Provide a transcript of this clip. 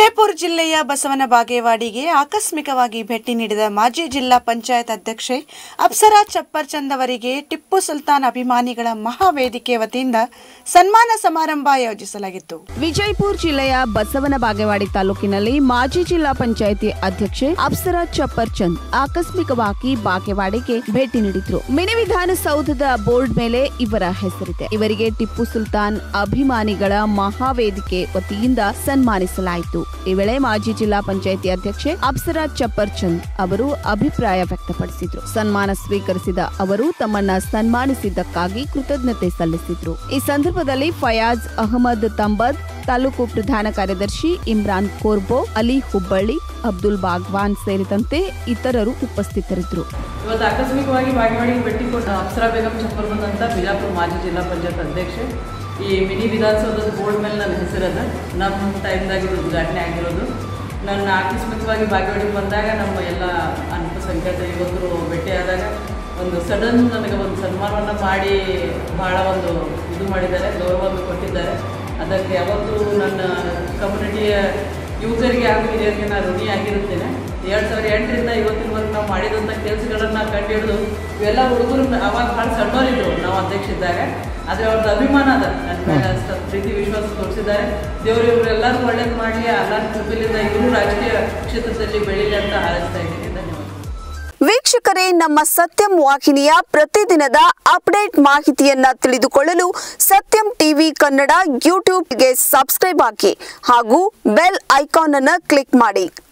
ವಿಜಯಪುರ ಜಿಲ್ಲೆಯ ಬಸವನ ಬಾಗೇವಾಡಿಗೆ ಆಕಸ್ಮಿಕವಾಗಿ ಭೇಟಿ ನೀಡಿದ ಮಾಜಿ ಜಿಲ್ಲಾ ಪಂಚಾಯತ್ ಅಧ್ಯಕ್ಷೆ ಅಪ್ಸರಾ ಚಪ್ಪರ್ಚಂದ್ ಅವರಿಗೆ ಟಿಪ್ಪು ಸುಲ್ತಾನ್ ಅಭಿಮಾನಿಗಳ ಮಹಾವೇದಿಕೆ ವತಿಯಿಂದ ಸನ್ಮಾನ ಸಮಾರಂಭ ಆಯೋಜಿಸಲಾಗಿತ್ತು ವಿಜಯಪುರ ಜಿಲ್ಲೆಯ ಬಸವನ ಬಾಗೇವಾಡಿ ತಾಲೂಕಿನಲ್ಲಿ ಮಾಜಿ ಜಿಲ್ಲಾ ಪಂಚಾಯಿತಿ ಅಧ್ಯಕ್ಷೆ ಅಪ್ಸರಾ ಚಪ್ಪರ್ ಚಂದ್ ಆಕಸ್ಮಿಕವಾಗಿ ಬಾಗೇವಾಡಿಗೆ ಭೇಟಿ ನೀಡಿದ್ರು ಮಿನಿ ವಿಧಾನಸೌಧದ ಬೋರ್ಡ್ ಮೇಲೆ ಇವರ ಹೆಸರಿದೆ ಇವರಿಗೆ ಟಿಪ್ಪು ಸುಲ್ತಾನ್ ಅಭಿಮಾನಿಗಳ ಮಹಾವೇದಿಕೆ ವತಿಯಿಂದ ಸನ್ಮಾನಿಸಲಾಯಿತು ಈ ವೇಳೆ ಮಾಜಿ ಜಿಲ್ಲಾ ಪಂಚಾಯಿತಿ ಅಧ್ಯಕ್ಷೆ ಅಪ್ಸರಾ ಚಪ್ಪರ್ ಚಂದ್ ಅವರು ಅಭಿಪ್ರಾಯ ವ್ಯಕ್ತಪಡಿಸಿದ್ರು ಸನ್ಮಾನ ಸ್ವೀಕರಿಸಿದ ಅವರು ತಮ್ಮನ್ನ ಸನ್ಮಾನಿಸಿದ್ದಕ್ಕಾಗಿ ಕೃತಜ್ಞತೆ ಸಲ್ಲಿಸಿದ್ರು ಈ ಸಂದರ್ಭದಲ್ಲಿ ಫಯಾಜ್ ಅಹಮದ್ ತಂಬದ್ ತಾಲೂಕು ಪ್ರಧಾನ ಕಾರ್ಯದರ್ಶಿ ಇಮ್ರಾನ್ ಕೋರ್ಬೋ ಅಲಿ ಹುಬ್ಬಳ್ಳಿ ಅಬ್ದುಲ್ ಬಾಗ್ವಾನ್ ಸೇರಿದಂತೆ ಇತರರು ಉಪಸ್ಥಿತರಿದ್ದರು ಇವತ್ತು ಆಕಸ್ಮಿಕವಾಗಿ ಬಾಗೇವಾಡಿಗೆ ಭೇಟಿ ಕೊಟ್ಟು ಅಪ್ಸರಾ ಬೇಗಂ ಚಪ್ಪರ್ಬಂದ್ ಅಂತ ಬಿಜಾಪುರ ಮಾಜಿ ಜಿಲ್ಲಾ ಪಂಚಾಯತ್ ಅಧ್ಯಕ್ಷೆ ಈ ಮಿನಿ ವಿಧಾನಸೌಧದ ಬೋರ್ಡ್ ಮೇಲೆ ನನ್ನ ಹೆಸರದ ನಮ್ಮ ಟೈಮ್ದಾಗ ಇದು ಉದ್ಘಾಟನೆ ಆಗಿರೋದು ನನ್ನ ಆಕಸ್ಮಿಕವಾಗಿ ಬಾಗೇವಾಡಿಗೆ ಬಂದಾಗ ನಮ್ಮ ಎಲ್ಲ ಅಲ್ಪಸಂಖ್ಯಾತ ಯುವಕರು ಭೇಟಿಯಾದಾಗ ಒಂದು ಸಡನ್ ನನಗೆ ಒಂದು ಸನ್ಮಾನವನ್ನು ಮಾಡಿ ಭಾಳ ಒಂದು ಇದು ಮಾಡಿದ್ದಾರೆ ಗೌರವವನ್ನು ಕೊಟ್ಟಿದ್ದಾರೆ ಅದಕ್ಕೆ ಯಾವತ್ತೂ ನನ್ನ ಕಮ್ಯುನಿಟಿಯ ಯುವಕರಿಗೆ ಹಾಗೂ ಹಿರಿಯರಿಗೆ ನಾನು ಋಣಿಯಾಗಿರುತ್ತೇನೆ ಎರಡು ಸಾವಿರದ ಎಂಟರಿಂದ ಇವತ್ತಿನವರೆಗೆ ನಾವು ಮಾಡಿದಂಥ ಕೆಲಸಗಳನ್ನು ಕಂಡುಹಿಡಿದು ಇವೆಲ್ಲ ಹುಡುಗರು ಅವಾಗ ಭಾಳ ಸಣ್ಣವರಿದ್ರು ನಾವು ಅಧ್ಯಕ್ಷ ಇದ್ದಾಗ ಆದರೆ ಅವ್ರದ್ದು ಅಭಿಮಾನ ಅದ ನನ್ನ ಮೇಲೆ ಅಷ್ಟು ಪ್ರೀತಿ ವಿಶ್ವಾಸ ತೋರಿಸಿದ್ದಾರೆ ದೇವರು ಇವರೆಲ್ಲರೂ ಒಳ್ಳೇದು ಮಾಡಲಿ ಅಲ್ಲ ಕೃಪೆಯಿಂದ ಇವರು ರಾಜಕೀಯ ಕ್ಷೇತ್ರದಲ್ಲಿ ಬೆಳೀಲಿ ಅಂತ ಹಾರೈಸ್ತಾ ಇದ್ದೀನಿ ಧನ್ಯವಾದ ವೀಕ್ಷಕರೇ ನಮ್ಮ ಸತ್ಯಂ ವಾಹಿನಿಯ ಪ್ರತಿದಿನದ ಅಪ್ಡೇಟ್ ಮಾಹಿತಿಯನ್ನ ತಿಳಿದುಕೊಳ್ಳಲು ಸತ್ಯಂ ಟಿವಿ ಕನ್ನಡ ಯೂಟ್ಯೂಬ್ಗೆ ಸಬ್ಸ್ಕ್ರೈಬ್ ಆಗಿ ಹಾಗೂ ಬೆಲ್ ಐಕಾನ್ ಅನ್ನು ಕ್ಲಿಕ್ ಮಾಡಿ